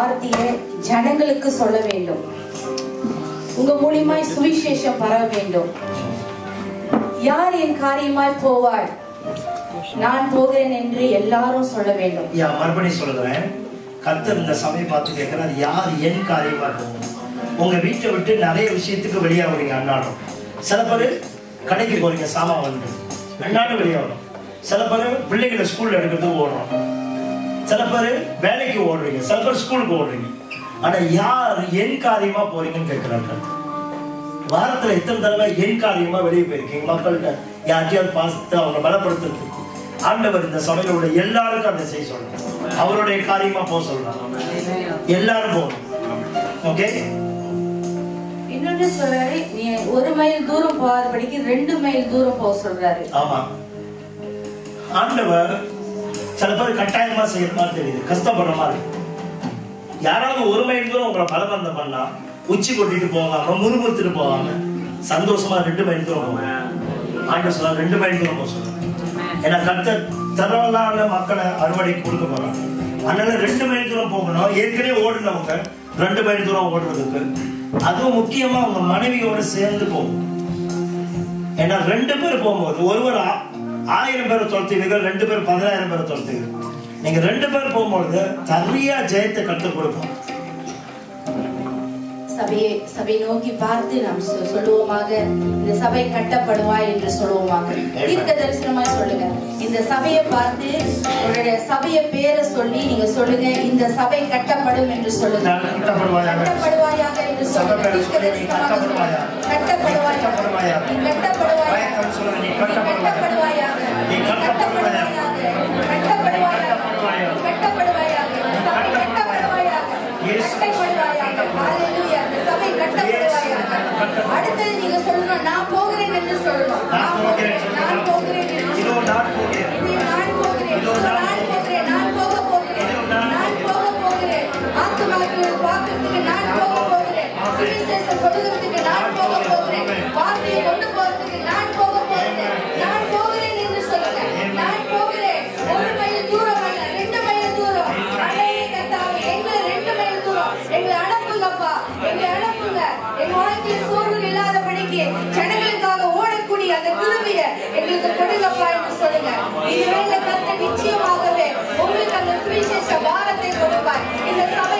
வார்த்தையை ஜனங்களுக்கு சொல்ல வேண்டும் உங்க மூலியமாய் சுவிசேஷம் பரவ வேண்டும் யார் என் காரியமாய் போவாள் நான் போகிறேன் என்று எல்லாரும் சொல்ல வேண்டும் யா மறுபடியும் சொல்லுகிறேன் கர்த்தர் இந்த சமயம் பார்த்து கேட்கிறார் யார் என் காரியமா இருக்கும் உங்க வீட்டை விட்டு நிறைய விஷயத்துக்கு வெளியாகிறீங்க அன்னாடம் சில பேர் கடைக்கு போறீங்க சாமான் வந்து அன்னாடம் வெளியாகணும் சில பேர் பிள்ளைகளை ஸ்கூல்ல எடுக்கிறதுக்கு ஓடுறோம் சில பேர் வேலைக்கு ஓடுறீங்க சில பேர் ஸ்கூலுக்கு ஓடுறீங்க ஆனா யார் என் காரியமா போறீங்கன்னு கேட்கிறாங்க வாரத்துல எத்தனை தடவை என் காரியமா வெளியே போயிருக்கீங்க மக்கள்கிட்ட யார்கிட்டயாவது பார்த்து அவங்க பலப்படுத்துறதுக்கு ஆண்டவர் இந்த சபையில உள்ள எல்லாருக்கும் அதை செய்ய சொல்றாங்க அவருடைய காரியமா போக சொல்றாங்க எல்லாரும் போகணும் ஓகே இன்னொன்னு சொல்றாரு நீ ஒரு மைல் தூரம் போகாதபடிக்கு ரெண்டு மைல் தூரம் போக சொல்றாரு ஆமா ஆண்டவர் சில பேர் கட்டாயமா செய்யற மாதிரி தெரியுது கஷ்டப்படுற மாதிரி யாராவது ஒரு மைல் தூரம் உங்களை பலபந்தம் பண்ணா உச்சி கொட்டிட்டு போகாம முறுமுறுத்துட்டு போகாம சந்தோஷமா ரெண்டு மைல் தூரம் போங்க ஆண்டு சொல்ல ரெண்டு மைல் தூரம் போக சொல்லுங்க ஏன்னா கத்த திறவலான மக்களை அறுவடைக்கு கொடுக்க போறாங்க அதனால ரெண்டு மைல் தூரம் போகணும் ஏற்கனவே ஓடுனவங்க ரெண்டு மைல் தூரம் ஓடுறதுக்கு அதுவும் முக்கியமா உங்க மனைவியோட சேர்ந்து போகும் ஏன்னா ரெண்டு பேர் போகும்போது ஒருவர் ஆ- ஆயிரம் பேரை துரத்துவீர்கள் ரெண்டு பேர் பதினாயிரம் பேரை துரத்துவீர்கள் நீங்க ரெண்டு பேர் போகும்பொழுது சரியா ஜெயத்தை கற்றுக் கொடுப்போம் சபையை சபை நோக்கி பார்த்து நாம் சொ- சொல்லுவோமாக இந்த சபை கட்டப்படுவாய் என்று சொல்லுவோமாக தீர்க்க தரிசனமாய் சொல்லுங்க இந்த சபையை பார்த்து உங்களுடைய சபையை பேரை சொல்லி நீங்க சொல்லுங்க இந்த சபை கட்டப்படும் என்று சொல்லுங்க கட்டப்படுவாயாக கட்டப்படுவாயாக என்று சொல்லுங்க சபை பேரை தீர்க்க சொல்லி நீ தரிசனமாக சொல்லுங்க. கட்டப்படுவாயாக. கட்டப்படுவாயாக நீ கட்டப்படுவாயாக பயக்கம் சொல்லுங்க, நீ நீ கட்டப்படுவாயாக. கட்டப்படுவாயாக நீ கட்டப்படுவாயாக. கட்டப்படுவாயாக கட்டப்படுவாயாக கட்டப்படுவாயாக இந்த சபை கட்டப்படுவாயாக இயேசு கட்டப்படுவாயாக ஹalleluya இந்த சபை கட்டப்படுவாயாக அடுத்தது நீங்க சொல்லணும் நான் போகிறேன் என்று சொல்லணும் நான் போகிறேன் சொல்லுங்க. நான் போகிறேன் என்று இதோ நான் போகிறேன் இது நான் போகிறேன் இதோ நான் போகிறேன் நான் போக போகிறேன் நான் போக போகிறேன் ஆத்துமாக்களை பார்க்கிறதுக்கு நான் போக போகிறேன் சுவிசேஷம் கொடுக்கிறதுக்கு நான் போக போகிறேன் வார்த்தையை கொண்டு போறதுக்கு நான் போக போகிறேன் நான் போகிறேன் என்று சொல்லுங்க நான் போகிறேன் ஒரு மைல் தூரம் அல்ல ரெண்டு மைல் தூரம் அலையே கத்தாவே எங்களை ரெண்டு மைல் தூரம் எங்களை அனுப்புங்கப்பா எங்களை அனுப்புங்க எங்க வாழ்க்கையில் சோர்வு இல்லாதபடிக்கு ஜனங்களுக்காக ஓடக்கூடிய அந்த கிருபையை எங்களுக்கு கொடுங்கப்பா என்று சொல்லுங்க இதுவேளை கத்த நிச்சயமாகவே உங்களுக்கு அந்த சுவிசேஷ பாரத்தை கொடுப்பார் இந்த சபை